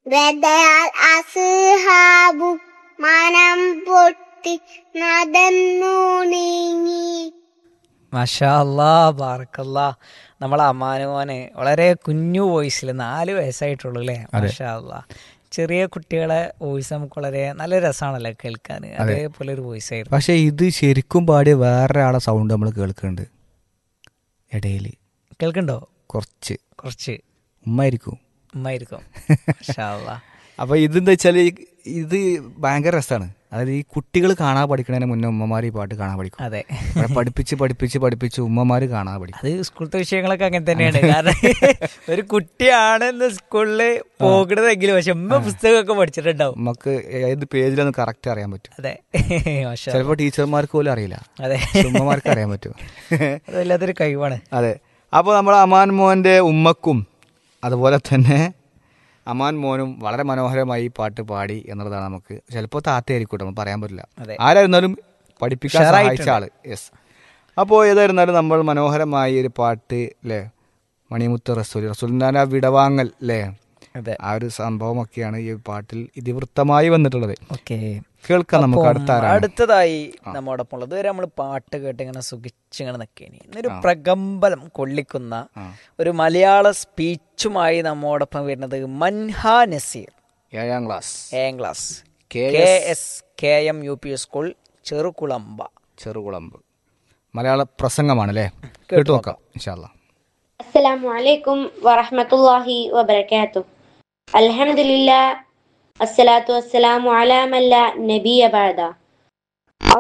ഗതയാൽ അസുഹാബു മനം പൊട്ടി നടന്നു നീങ്ങി മാഷാ അല്ലാ ബാറക്കല്ലാ നമ്മളെ അമ്മാനുമോനെ വളരെ കുഞ്ഞു വോയിസിൽ നാല് വയസ്സായിട്ടുള്ളൂ അല്ലേ മാഷാ അല്ലാ ചെറിയ കുട്ടികളെ വോയിസ് നമുക്ക് വളരെ നല്ല രസമാണല്ലോ കേൾക്കാൻ അതേപോലെ ഒരു വോയിസ് ആയിരുന്നു പക്ഷെ ഇത് ശരിക്കും പാടിയ വേറൊരാളെ സൗണ്ട് നമ്മൾ കേൾക്കുന്നുണ്ട് ഇടയിൽ കേൾക്കണ്ടോ കുറച്ച് കുറച്ച് ഉമ്മായിരിക്കും ഉമ്മായിരിക്കും മാഷാ അല്ലാ അപ്പോൾ ഇതെന്താ വെച്ചാൽ ഇത് ഭയങ്കര രസമാണ് അതായത് ഈ കുട്ടികൾ കാണാൻ പഠിക്കണതിന് മുന്നേ ഉമ്മമാർ ഈ പാട്ട് കാണാൻ പഠിക്കും അതെ അവിടെ പഠിപ്പിച്ച് പഠിപ്പിച്ച് പഠിപ്പിച്ച് ഉമ്മമാർ കാണാൻ പഠിക്കും അത് സ്കൂളത്തെ വിഷയങ്ങളൊക്കെ അങ്ങനെ തന്നെയാണ് കാരണം ഒരു കുട്ടിയാണെന്ന് സ്കൂളിൽ പോകണതെങ്കിലും പക്ഷെ ഉമ്മ പുസ്തകമൊക്കെ പഠിച്ചിട്ടുണ്ടാവും നമുക്ക് ഏത് പേജിലൊന്നും കറക്റ്റ് അറിയാൻ പറ്റും അതെ മാഷാ ചിലപ്പോൾ ടീച്ചർമാർക്ക് പോലും അറിയില്ല അതെ പക്ഷെ ഉമ്മമാർക്ക് അറിയാൻ പറ്റും അത് വല്ലാത്തൊരു കഴിവാണ് അതെ അപ്പോൾ നമ്മൾ അമാൻ മോൻ്റെ ഉമ്മക്കും അതുപോലെ തന്നെ അമാൻ മോനും വളരെ മനോഹരമായി ഈ പാട്ട് പാടി എന്നുള്ളതാണ് നമുക്ക് ചിലപ്പോൾ താത്തയായിരിക്കും കേട്ടോ, നമുക്ക് പറയാൻ പറ്റില്ല അതെ. ആരായിരുന്നാലും പഠിപ്പിക്കാൻ Share സഹായിച്ച ആള് യെസ് അപ്പോൾ ഏതായിരുന്നാലും നമ്മൾ മനോഹരമായി ഒരു പാട്ട് അല്ലേ മണിമുത്ത് റസൂൽ റസൂലിൻ്റെ ആ വിടവാങ്ങൽ അല്ലേ അതെ ആ ഒരു സംഭവമൊക്കെയാണ് ഈ പാട്ടിൽ ഇതിവൃത്തമായി വന്നിട്ടുള്ളത് ഓക്കെ കേൾക്കാം നമുക്ക് അടുത്ത ആരാണ് അടുത്തതായി നമ്മോടൊപ്പം ഉള്ളത് ഇതുവരെ നമ്മൾ പാട്ട് കേട്ട് ഇങ്ങനെ സുഖിച്ചിങ്ങനെ നിൽക്കേനി ഇന്നൊരു പ്രകമ്പനം കൊള്ളിക്കുന്ന ഒരു മലയാള സ്പീച്ചുമായി നമ്മോടൊപ്പം വരുന്നത് മൻഹാ നസീർ ഏഴാം ക്ലാസ് ഏഴാം class K K S K M U P school Cherukulamba ചെറുകുളമ്പ് മലയാള പ്രസംഗമാണ് അല്ലേ കേട്ടു നോക്കാം ഇൻഷാല്ലാ السلام عليكم ورحمة الله وبركاته الحمد لله الصلاة والسلام على من لا نبي بعده